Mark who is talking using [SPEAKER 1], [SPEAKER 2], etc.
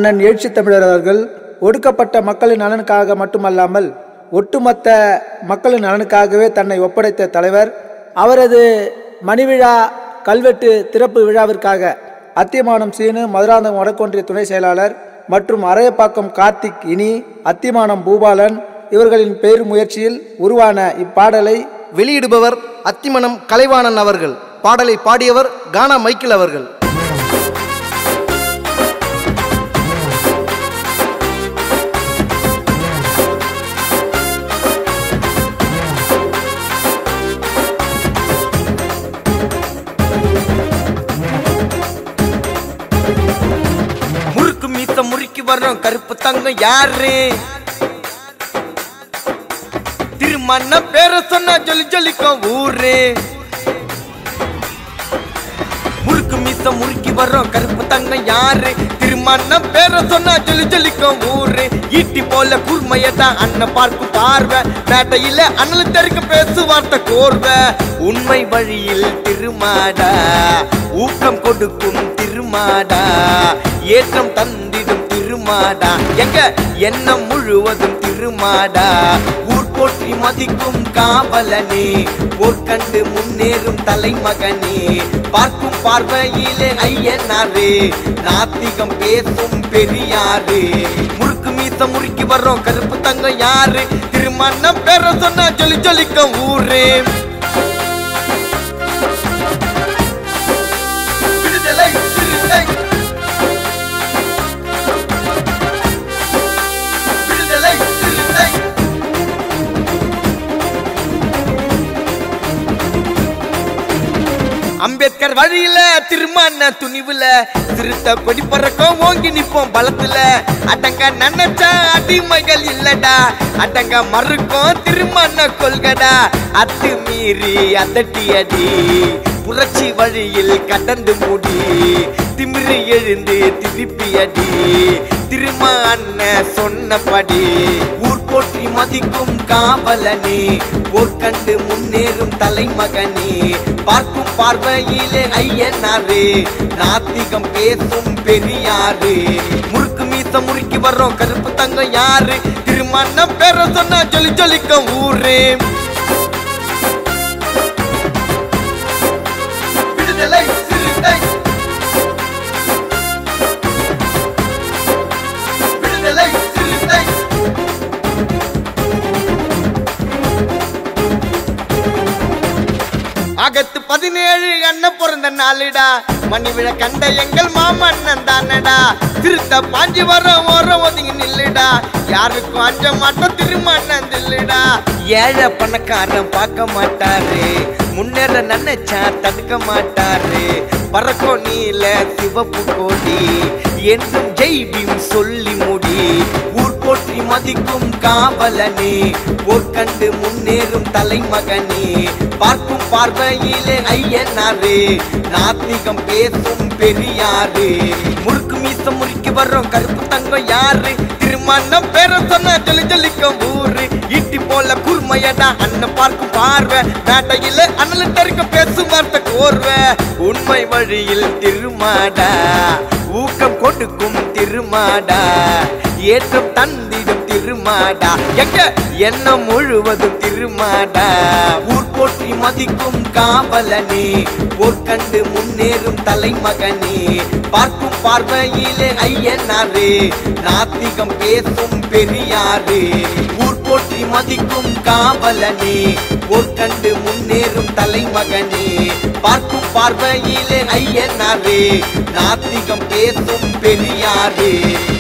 [SPEAKER 1] அண்ணன் எழுச்சி தமிழர் அவர்கள் ஒடுக்கப்பட்ட மக்களின் நலனுக்காக மட்டுமல்லாமல் ஒட்டுமொத்த மக்களின் நலனுக்காகவே தன்னை ஒப்படைத்த தலைவர் அவரது மணிவிழா கல்வெட்டு திறப்பு விழாவிற்காக அத்தியமானம் சீனு மதுராந்தகம் வடக்கொன்றிய துணை செயலாளர் மற்றும் அரையப்பாக்கம் கார்த்திக் இனி அத்திமானம் பூபாலன் இவர்களின் பெயர் முயற்சியில் உருவான இப்பாடலை
[SPEAKER 2] வெளியிடுபவர் அத்திமணம் கலைவாணன் அவர்கள் பாடலை பாடியவர் கானா மைக்கேல் அவர்கள்
[SPEAKER 3] முறுக்கு மீச முறுக்கி வர்றோம் கருப்பு தங்கம் யாரு திருமண பேர சொன்னா ஜொலி ஜொலிக்கும் ஊரு முறுக்கு மீச முறுக்கி வர்றோம் கருப்பு தங்கம் யாரு திருமண பேர சொன்னா ஜொலி ஜொலிக்கும் ஊரு ஈட்டி போல கூர்மையதான் அண்ணன் பார்க்கும் பார்வை பேட்டையில அண்ணல் தெருக்க பேசு வார்த்தை கோர்வை உண்மை வழியில் திருமாடா ஊக்கம் கொடுக்கும் திருமாடா ஏற்றம் தந்திடும் திருமாடா எங்க எண்ணம் முழுவதும் திருமாடா ஊர் போற்றி மதிக்கும் காவலனே போர்க்கண்டு முன்னேறும் தலைமகனே பார்க்கும் பார்வையிலே ஐயனாரே நாத்திகம் பேசும் பெரியாரு முறுக்கு மீச முறுக்கி வர்றோம் கருப்பு தங்கம் யாரு திருமணம் பேர சொன்னா ஜொலி ஜொலிக்கும் ஊரே விடுதலை சிறுத்தை விடுதலை சிறுத்தை அம்பேத்கர் வழியில திருமண துணிவுல திருத்த கொடி பறக்கும் ஓங்கி நிப்போம் பலத்துல அடங்க நினைச்சா அடிமைகள் இல்லடா அடங்க மறுக்கும் திருமண கொள்கடா அத்து மீறி அதட்டி அடி புரட்சி வழியில் கடந்து முடி திமிரு எழுந்து திருப்பி அடி திரும்ப அண்ணன் சொன்னபடி ஊர் போற்றி மதிக்கும் காவலனே போர்க்கண்டு முன்னேறும் தலைமகனே பார்க்கும் பார்வையிலே ஐயனாரே நாத்திகம் பேசும் பெரியாரு முறுக்கு மீச முறுக்கி வர்றோம் கருப்பு தங்கம் யாரு திருமணம் பேர சொன்னா ஜொலி ஜொலிக்கும் ஊரே விடுதலை சிறுத்தை விடுதலை சிறுத்தை ஆகத்து பதினேழு அண்ணன் பிறந்த நாளுடா மணி விழ கண்ட எங்கள் மாமன்னன் தானடா திருத்த பாஞ்சு வர ஓரம் ஒதுங்கி நில்லுடா யாருக்கும் அஞ்ச மாட்டோம் திருமண்ணன் தில்லுடா ஏழை பணக்காரன் பார்க்க மாட்டாரு முன்னேற நினைச்சா தடுக்க மாட்டாரு பறக்கும் நீல சிவப்பு கோடி என்றும் ஜெய்பீம் சொல்லி முடி ஊர் போற்றி மதிக்கும் காவலனே போர்க்கண்டு முன்னேறும் தலைமகனே பார்க்கும் பார்வையிலே ஐயனாரே நாத்திகம் பேசும் பெரியாரு முறுக்கு மீச முறுக்கி வர்றோம் கருப்பு தங்கம் யாரு திருமணம் பேர சொன்ன ஜொலி ஜொலிக்கும் ஊரு ஈட்டி போல கூர்மையடா அண்ணன் பார்க்கும் பார்வை நாட்டையில அண்ணல் தெருக்க பேசும் வார்த்தை கோர்வை உண்மை வழியில் திருமாடா ஊக்கம் கொடுக்கும் திருமாடா ஏற்றம் தந்திடும் திருமாடா எங்க எண்ணம் முழுவதும் திருமாடா ஊர் போற்றி மதிக்கும் காவலனே போர்க்கண்டு முன்னேறும் தலைமகனே பார்க்கும் பார்வையிலே ஐயனாரே நாத்திகம் பேசும் பெரியாரு ஊர் போற்றி மதிக்கும் காவலனே போர்க்கண்டு முன்னேறும் தலைமகனே பார்க்கும் பார்வையிலே ஐயனாரே நாத்திகம் பேசும் பெரியாரு